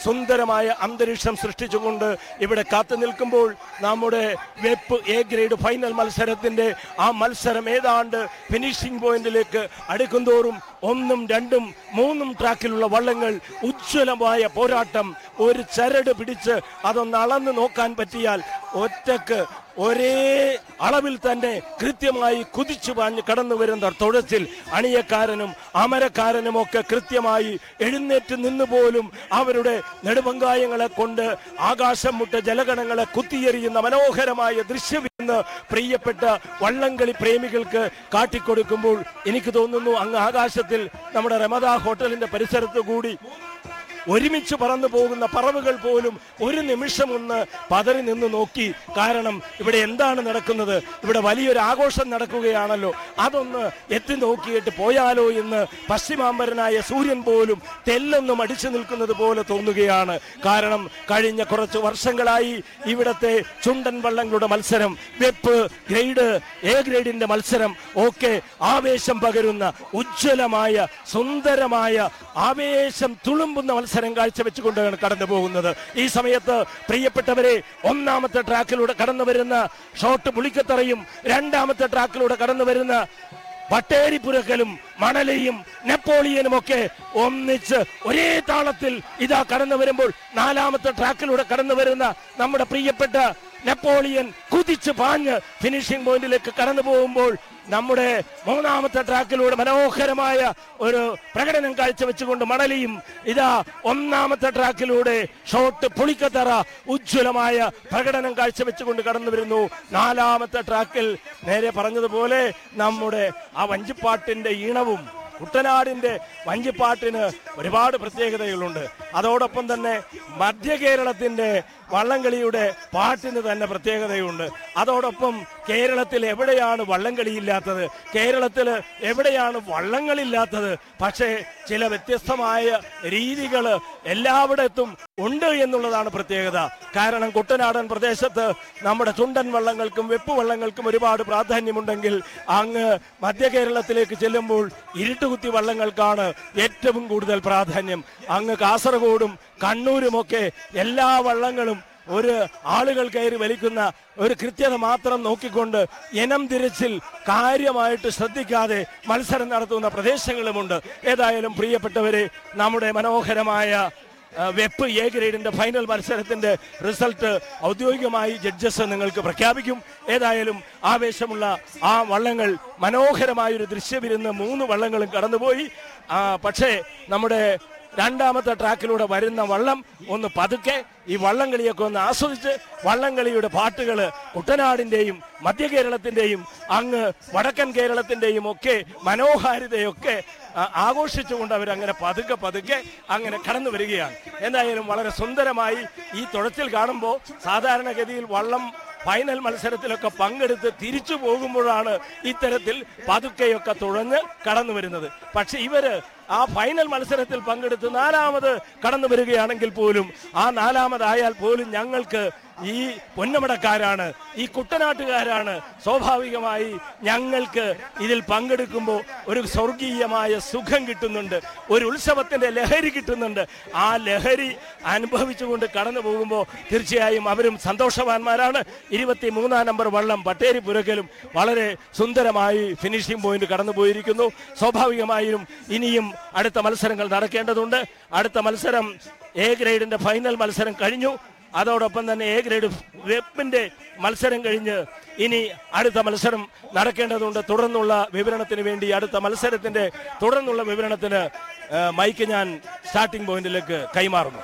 സുന്ദരമായ അന്തരീക്ഷം സൃഷ്ടിച്ചുകൊണ്ട് ഇവിടെ കാത്തു നിൽക്കുമ്പോൾ നമ്മുടെ വെപ്പ് എ ഗ്രേഡ് ഫൈനൽ മത്സരത്തിന്റെ ആ മത്സരം ഏതാണ്ട് ഫിനിഷിംഗ് പോയിന്റിലേക്ക് അടുക്കുന്തോറും ഒന്നും രണ്ടും മൂന്നും ട്രാക്കിലുള്ള വള്ളങ്ങൾ ഉജ്ജ്വലമായ പോരാട്ടം ഒരു ചരട് പിടിച്ച് അതൊന്ന് അളന്ന് നോക്കാൻ പറ്റിയാൽ ഒറ്റക്ക് ഒരേ അളവിൽ തന്നെ കൃത്യമായി കുതിച്ചു പാഞ്ഞ് കടന്നു വരുന്ന തൊഴത്തിൽ അണിയക്കാരനും അമരക്കാരനും ഒക്കെ കൃത്യമായി എഴുന്നേറ്റ് നിന്ന് പോലും അവരുടെ നെടുപങ്കായങ്ങളെ കൊണ്ട് ആകാശം മുട്ട ജലഗണങ്ങളെ കുത്തിയെറിയുന്ന മനോഹരമായ ദൃശ്യം ഇന്ന് പ്രിയപ്പെട്ട വള്ളംകളി പ്രേമികൾക്ക് കാട്ടിക്കൊടുക്കുമ്പോൾ എനിക്ക് തോന്നുന്നു അങ്ങ് ആകാശത്തിൽ നമ്മുടെ റമദ ഹോട്ടലിന്റെ പരിസരത്ത് കൂടി ഒരുമിച്ച് പറന്നു പോകുന്ന പറവുകൾ പോലും ഒരു നിമിഷം ഒന്ന് പതറി നിന്ന് നോക്കി കാരണം ഇവിടെ എന്താണ് നടക്കുന്നത് ഇവിടെ വലിയൊരു ആഘോഷം നടക്കുകയാണല്ലോ അതൊന്ന് എത്തി നോക്കിയിട്ട് പോയാലോ എന്ന് പശ്ചിമാംബരനായ സൂര്യൻ പോലും തെല്ലൊന്നും അടിച്ചു നിൽക്കുന്നത് പോലെ തോന്നുകയാണ് കാരണം കഴിഞ്ഞ കുറച്ച് വർഷങ്ങളായി ഇവിടത്തെ ചുണ്ടൻ വള്ളങ്ങളുടെ മത്സരം വെപ്പ് ഗ്രേഡ് എ ഗ്രേഡിന്റെ മത്സരം ഒക്കെ ആവേശം പകരുന്ന ഉജ്ജ്വലമായ സുന്ദരമായ ആവേശം തുളുമ്പുന്ന മത്സരം കാഴ്ചവെച്ചുകൊണ്ടാണ് കടന്നു പോകുന്നത് ഈ സമയത്ത് പ്രിയപ്പെട്ടവരെ ഒന്നാമത്തെ ട്രാക്കിലൂടെ കടന്നു വരുന്ന ഷോട്ട് പുളിക്കത്തറയും രണ്ടാമത്തെ ട്രാക്കിലൂടെ കടന്നു വരുന്ന വട്ടേരിപ്പുരക്കലും മണലയും നെപ്പോളിയനും ഒക്കെ ഒന്നിച്ച് ഒരേ താളത്തിൽ ഇതാ കടന്നു വരുമ്പോൾ നാലാമത്തെ ട്രാക്കിലൂടെ കടന്നു വരുന്ന നമ്മുടെ പ്രിയപ്പെട്ട നെപ്പോളിയൻ കുതിച്ച് പാഞ്ഞ് ഫിനിഷിംഗ് പോയിന്റിലേക്ക് കടന്നു പോകുമ്പോൾ നമ്മുടെ മൂന്നാമത്തെ ട്രാക്കിലൂടെ മനോഹരമായ ഒരു പ്രകടനം കാഴ്ചവെച്ചുകൊണ്ട് മണലിയും ഇതാ ഒന്നാമത്തെ ട്രാക്കിലൂടെ ഷോട്ട് പുളിക്കത്തറ ഉജ്ജ്വലമായ പ്രകടനം കാഴ്ചവെച്ചുകൊണ്ട് കടന്നു വരുന്നു നാലാമത്തെ ട്രാക്കിൽ നേരെ പറഞ്ഞതുപോലെ നമ്മുടെ ആ വഞ്ചിപ്പാട്ടിന്റെ ഈണവും കുട്ടനാടിന്റെ വഞ്ചിപ്പാട്ടിന് ഒരുപാട് പ്രത്യേകതകളുണ്ട് അതോടൊപ്പം തന്നെ മധ്യ കേരളത്തിന്റെ വള്ളംകളിയുടെ പാട്ടിന് തന്നെ പ്രത്യേകതയുണ്ട് അതോടൊപ്പം കേരളത്തിൽ എവിടെയാണ് വള്ളംകളിയില്ലാത്തത് കേരളത്തിൽ എവിടെയാണ് വള്ളങ്ങളില്ലാത്തത് പക്ഷേ ചില വ്യത്യസ്തമായ രീതികൾ എല്ലായിടത്തും ഉണ്ട് എന്നുള്ളതാണ് പ്രത്യേകത കാരണം കുട്ടനാടൻ പ്രദേശത്ത് നമ്മുടെ ചുണ്ടൻ വള്ളങ്ങൾക്കും വെപ്പ് വള്ളങ്ങൾക്കും ഒരുപാട് പ്രാധാന്യമുണ്ടെങ്കിൽ അങ്ങ് മധ്യ കേരളത്തിലേക്ക് ചെല്ലുമ്പോൾ ഇരുട്ടുകുത്തി വള്ളങ്ങൾക്കാണ് ഏറ്റവും കൂടുതൽ പ്രാധാന്യം അങ്ങ് കാസർഗോഡും കണ്ണൂരുമൊക്കെ എല്ലാ വള്ളങ്ങളും ഒരു ആളുകൾ കയറി വലിക്കുന്ന ഒരു കൃത്യത മാത്രം നോക്കിക്കൊണ്ട് ഇനം തിരിച്ചിൽ കാര്യമായിട്ട് ശ്രദ്ധിക്കാതെ മത്സരം നടത്തുന്ന പ്രദേശങ്ങളുമുണ്ട് ഏതായാലും പ്രിയപ്പെട്ടവരെ നമ്മുടെ മനോഹരമായ ആ, വെപ്പ് എ ഗ്രേഡിന്റെ ഫൈനൽ മത്സരത്തിന്റെ റിസൾട്ട് ഔദ്യോഗികമായി ജഡ്ജസ് നിങ്ങൾക്ക് പ്രഖ്യാപിക്കും ഏതായാലും ആവേശമുള്ള ആ വള്ളങ്ങൾ മനോഹരമായ ഒരു ദൃശ്യവിരുന്ന് മൂന്ന് വള്ളങ്ങളും കടന്നുപോയി ആ, പക്ഷേ നമ്മുടെ രണ്ടാമത്തെ ട്രാക്കിലൂടെ വരുന്ന വള്ളം ഒന്ന് പതുക്കെ ഈ വള്ളംകളിയൊക്കെ ഒന്ന് ആസ്വദിച്ച് വള്ളംകളിയുടെ പാട്ടുകൾ കുട്ടനാടിന്റെയും മധ്യ കേരളത്തിന്റെയും അങ്ങ് വടക്കൻ കേരളത്തിന്റെയും ഒക്കെ മനോഹാരിതയൊക്കെ ആ, ആഘോഷിച്ചുകൊണ്ട് അവർ അങ്ങനെ പതുക്കെ പതുക്കെ അങ്ങനെ കടന്നു വരികയാണ് എന്തായാലും വളരെ സുന്ദരമായി ഈ തുഴച്ചിൽ കാണുമ്പോൾ സാധാരണഗതിയിൽ വള്ളം ഫൈനൽ മത്സരത്തിലൊക്കെ പങ്കെടുത്ത് തിരിച്ചു പോകുമ്പോഴാണ് ഇത്തരത്തിൽ പതുക്കെയൊക്കെ തുഴഞ്ഞ് കടന്നു വരുന്നത് പക്ഷെ ഇവര് ആ ഫൈനൽ മത്സരത്തിൽ പങ്കെടുത്ത് നാലാമത് കടന്നു വരികയാണെങ്കിൽ പോലും ആ നാലാമതായാൽ പോലും ഞങ്ങൾക്ക് ഈ പൊന്നമടക്കാരാണ് ഈ കുട്ടനാട്ടുകാരാണ് സ്വാഭാവികമായി ഞങ്ങൾക്ക് ഇതിൽ പങ്കെടുക്കുമ്പോൾ ഒരു സ്വർഗീയമായ സുഖം കിട്ടുന്നുണ്ട് ഒരു ഉത്സവത്തിന്റെ ലഹരി കിട്ടുന്നുണ്ട് ആ ലഹരി അനുഭവിച്ചുകൊണ്ട് കടന്നു പോകുമ്പോൾ തീർച്ചയായും അവരും സന്തോഷവാന്മാരാണ് ഇരുപത്തി മൂന്നാം നമ്പർ വള്ളം പട്ടേരി പുരക്കലും വളരെ സുന്ദരമായി ഫിനിഷിംഗ് പോയിന്റ് കടന്നു പോയിരിക്കുന്നു സ്വാഭാവികമായും ഇനിയും അടുത്ത മത്സരങ്ങൾ നടക്കേണ്ടതുണ്ട് അടുത്ത മത്സരം എ ഗ്രേഡിന്റെ ഫൈനൽ മത്സരം കഴിഞ്ഞു അതോടൊപ്പം തന്നെ എ ഗ്രേഡ് വെപ്പിന്റെ മത്സരം കഴിഞ്ഞ് ഇനി അടുത്ത മത്സരം നടക്കേണ്ടതുണ്ട് തുടർന്നുള്ള വിവരണത്തിന് വേണ്ടി അടുത്ത മത്സരത്തിന്റെ തുടർന്നുള്ള വിവരണത്തിന് ആ, മൈക്ക് ഞാൻ സ്റ്റാർട്ടിംഗ് പോയിന്റിലേക്ക് കൈമാറുന്നു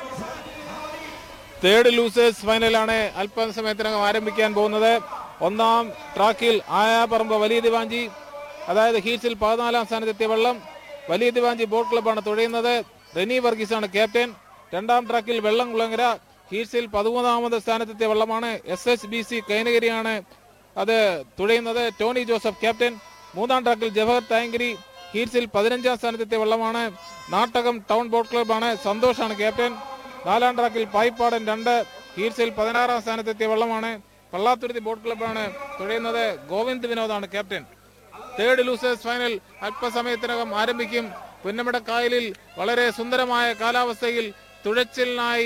തേർഡ് ലൂസേഴ്സ് ഫൈനലാണ് അല്പസമയത്തിനകം ആരംഭിക്കാൻ പോകുന്നത് ഒന്നാം ട്രാക്കിൽ ആയാപറമ്പ് വലിയ ദിവാഞ്ചി അതായത് ഹീറ്റ്സിൽ പതിനാലാം സ്ഥാനത്തെത്തിയ വെള്ളം വലിയ ദിവാഞ്ചി ബോട്ട് ക്ലബ്ബാണ് തുഴയുന്നത് റെനി വർഗീസാണ് ക്യാപ്റ്റൻ രണ്ടാം ട്രാക്കിൽ വെള്ളം കുളങ്ങര ഹീറ്റ്സിൽ പതിമൂന്നാമത് സ്ഥാനത്തെത്തിയ വെള്ളമാണ് എസ് എച്ച് ബി സി കൈനഗിരിയാണ് അത് തുഴയുന്നത് ടോണി ജോസഫ് ക്യാപ്റ്റൻ മൂന്നാം ട്രാക്കിൽ ജവഹർ തായങ്കരി ഹീറ്റ്സിൽ പതിനഞ്ചാം സ്ഥാനത്തെത്തിയ വെള്ളമാണ് നാട്ടകം ടൗൺ ബോട്ട് ക്ലബ്ബാണ് സന്തോഷാണ് ക്യാപ്റ്റൻ നാലാം ട്രാക്കിൽ പായിപ്പാടൻ രണ്ട് ഹീറ്റ്സിൽ പതിനാറാം സ്ഥാനത്തെത്തിയ വെള്ളമാണ് പള്ളാത്തുരുത്തി ബോട്ട് ക്ലബ്ബാണ് തുഴയുന്നത് ഗോവിന്ദ് വിനോദാണ് ക്യാപ്റ്റൻ തേർഡ് ലൂസേഴ്സ് ഫൈനൽ അല്പസമയത്തിനകം ആരംഭിക്കും പുന്നമട കായലിൽ വളരെ സുന്ദരമായ കാലാവസ്ഥയിൽ തുഴച്ചിലിനായി